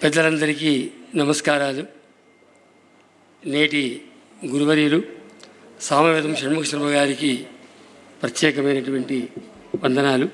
పెద్దలందరికీ నమస్కారాలు నేటి గురువర్యులు సామవేదం షణ్ముఖ శర్మ గారికి ప్రత్యేకమైనటువంటి వందనాలు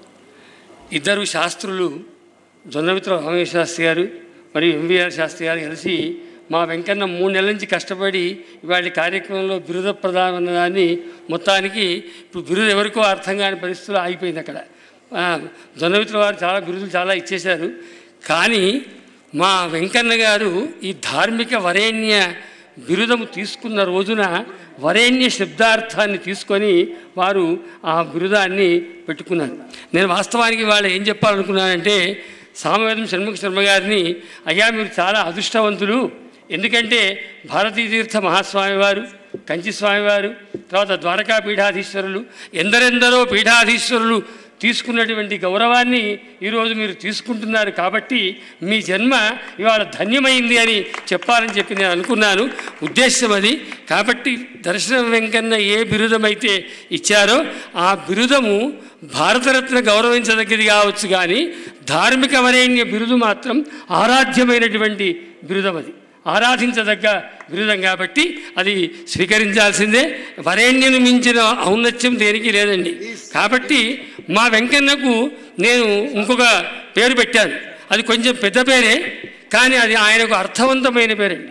ఇద్దరు శాస్త్రులు జొన్నమిత్ర రామేశ్వర శాస్త్రి గారు మరియు ఎంవీఆర్ శాస్త్రి గారు కలిసి మా వెంకన్న మూడు నెలల నుంచి కష్టపడి ఇవాళ కార్యక్రమంలో బిరుద ప్రదానం అన్నదాన్ని మొత్తానికి ఇప్పుడు బిరుదు ఎవరికో అర్థం కాని పరిస్థితులు ఆగిపోయింది అక్కడ ఆ, జొన్నమిత్ర వారు చాలా బిరుదులు చాలా ఇచ్చేశారు కానీ మా వెంకన్న గారు ఈ ధార్మిక వరేణ్య బిరుదము తీసుకున్న రోజున వరేణ్య శబ్దార్థాన్ని తీసుకొని వారు ఆ బిరుదాన్ని పెట్టుకున్నారు నేను వాస్తవానికి వాళ్ళు ఏం చెప్పాలనుకున్నానంటే సామవేదం షణ్ముఖ శర్మ గారిని అయ్యా మీరు చాలా అదృష్టవంతులు ఎందుకంటే భారతీ తీర్థ మహాస్వామి వారు కంచి స్వామివారు తర్వాత ద్వారకా పీఠాధీశ్వరులు ఎందరెందరో పీఠాధీశ్వరులు తీసుకున్నటువంటి గౌరవాన్ని ఈరోజు మీరు తీసుకుంటున్నారు కాబట్టి మీ జన్మ ఇవాళ ధన్యమైంది అని చెప్పాలని చెప్పి నేను అనుకున్నాను ఉద్దేశం అది కాబట్టి దర్శనం వెంకన్న ఏ బిరుదమైతే ఇచ్చారో ఆ బిరుదము భారతరత్న గౌరవించదగ్గది కావచ్చు కానీ ధార్మిక వరేణ్య బిరుదు మాత్రం ఆరాధ్యమైనటువంటి బిరుదం అది ఆరాధించదగ్గ బిరుదం కాబట్టి అది స్వీకరించాల్సిందే వరేణ్యను మించిన ఔన్నత్యం దేనికి లేదండి కాబట్టి మా వెంకన్నకు నేను ఇంకొక పేరు పెట్టాను అది కొంచెం పెద్ద పేరే కానీ అది ఆయనకు అర్థవంతమైన పేరండి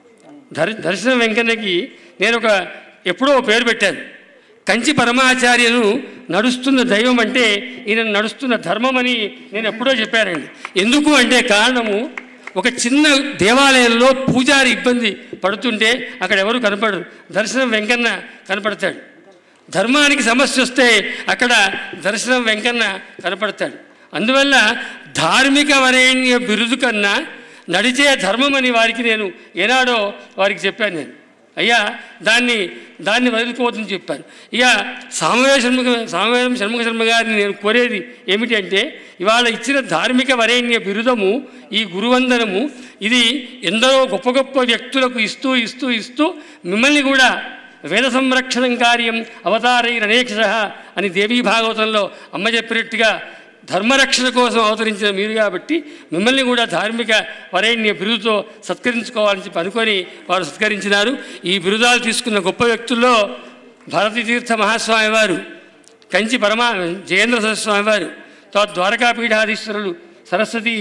దర్ దర్శన వెంకన్నకి నేను ఒక ఎప్పుడో ఒక పేరు పెట్టాను కంచి పరమాచార్యులు నడుస్తున్న దైవం అంటే ఈయన నడుస్తున్న ధర్మం అని నేను ఎప్పుడో చెప్పానండి ఎందుకు అంటే కారణము ఒక చిన్న దేవాలయంలో పూజారి ఇబ్బంది పడుతుంటే అక్కడ ఎవరు కనపడరు దర్శనం వెంకన్న కనపడతాడు ధర్మానికి సమస్య వస్తే అక్కడ దర్శనం వెంకన్న కనపడతాడు అందువల్ల ధార్మిక వరేణ్య బిరుదు కన్నా నడిచే ధర్మం అని వారికి నేను ఏనాడో వారికి చెప్పాను నేను అయ్యా దాన్ని దాన్ని వదులుకోవద్దని చెప్పాను ఇక సామవేద షణ్ముఖ సామవేదం షణ్ముఖ శర్మ గారిని నేను కోరేది ఏమిటి అంటే ఇవాళ ఇచ్చిన ధార్మిక వరేణ్య బిరుదము ఈ గురువందనము ఇది ఎందరో గొప్ప గొప్ప వ్యక్తులకు ఇస్తూ ఇస్తూ ఇస్తూ మిమ్మల్ని కూడా వేద సంరక్షణం కార్యం అవతారైరనేక్ష అని దేవీ భాగవతంలో అమ్మ చెప్పినట్టుగా ధర్మరక్షణ కోసం అవతరించిన మీరు కాబట్టి మిమ్మల్ని కూడా ధార్మిక వరేణ్య బిరుదుతో సత్కరించుకోవాలని చెప్పి అనుకొని వారు సత్కరించినారు ఈ బిరుదాలు తీసుకున్న గొప్ప వ్యక్తుల్లో భారతీ తీర్థ మహాస్వామి వారు కంచి పరమా జయేంద్ర సరస్వామి వారు తర్వాత ద్వారకాపీఠాధీశ్వరులు సరస్వతి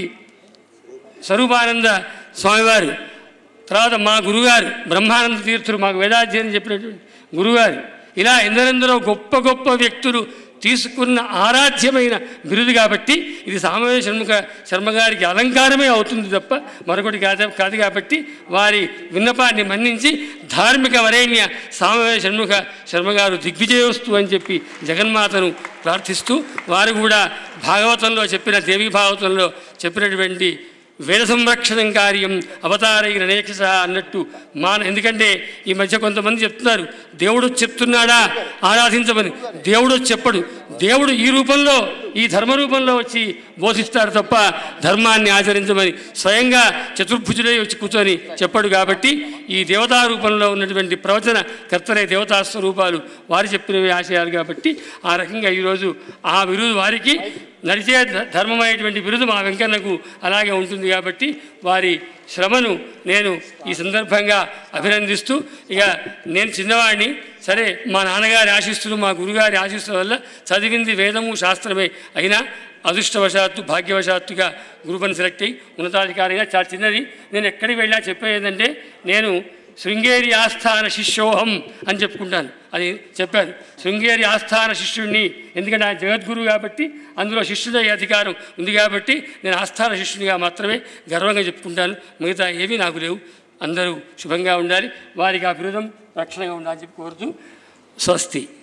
స్వరూపానంద స్వామివారు తర్వాత మా గురుగారు బ్రహ్మానంద తీర్థులు మాకు వేదాధ్యయనం చెప్పినటువంటి గురుగారు ఇలా ఎందరెందరో గొప్ప గొప్ప వ్యక్తులు తీసుకున్న ఆరాధ్యమైన బిరుదు కాబట్టి ఇది సామవేద షణ్ముఖ శర్మ గారికి అలంకారమే అవుతుంది తప్ప మరొకటి కాదు కాదు కాబట్టి వారి విన్నపాన్ని మన్నించి ధార్మిక వరేణ్య సామవేద షణ్ముఖ శర్మ గారు దిగ్విజయోస్తు అని చెప్పి జగన్మాతను ప్రార్థిస్తూ వారు కూడా భాగవతంలో చెప్పిన దేవీ భాగవతంలో చెప్పినటువంటి వేద సంరక్షణం కార్యం అవతారైన అనేక అన్నట్టు మాన ఎందుకంటే ఈ మధ్య కొంతమంది చెప్తున్నారు దేవుడు చెప్తున్నాడా ఆరాధించమని దేవుడు చెప్పడు దేవుడు ఈ రూపంలో ఈ ధర్మ రూపంలో వచ్చి బోధిస్తాడు తప్ప ధర్మాన్ని ఆచరించమని స్వయంగా చతుర్భుజుడై వచ్చి కూర్చొని చెప్పడు కాబట్టి ఈ దేవతా రూపంలో ఉన్నటువంటి ప్రవచన కర్తలే దేవతా స్వరూపాలు వారు చెప్పినవి ఆశయాలు కాబట్టి ఆ రకంగా ఈరోజు ఆ విరుదు వారికి నడిచే ధ- ధర్మమైనటువంటి బిరుదు మా వెంకన్నకు అలాగే ఉంటుంది కాబట్టి వారి శ్రమను నేను ఈ సందర్భంగా అభినందిస్తూ ఇక నేను చిన్నవాడిని సరే మా నాన్నగారి ఆశిస్తులు మా గురుగారి ఆశిస్తుల వల్ల చదివింది వేదము శాస్త్రమే అయినా అదృష్టవశాత్తు భాగ్యవశాత్తుగా గురుపని సెలెక్ట్ అయ్యి ఉన్నతాధికారిగా చాలా చిన్నది నేను ఎక్కడికి వెళ్ళా చెప్పేది ఏంటంటే నేను శృంగేరి ఆస్థాన శిష్యోహం అని చెప్పుకుంటాను అది చెప్పారు శృంగేరి ఆస్థాన శిష్యుడిని ఎందుకంటే ఆయన జగద్గురువు కాబట్టి అందులో శిష్యుడయ్యే అధికారం ఉంది కాబట్టి నేను ఆస్థాన శిష్యునిగా మాత్రమే గర్వంగా చెప్పుకుంటాను మిగతా ఏమీ నాకు లేవు అందరూ శుభంగా ఉండాలి వారికి ఆ బిరుదం రక్షణగా ఉండాలని చెప్పి కోరుతూ స్వస్తి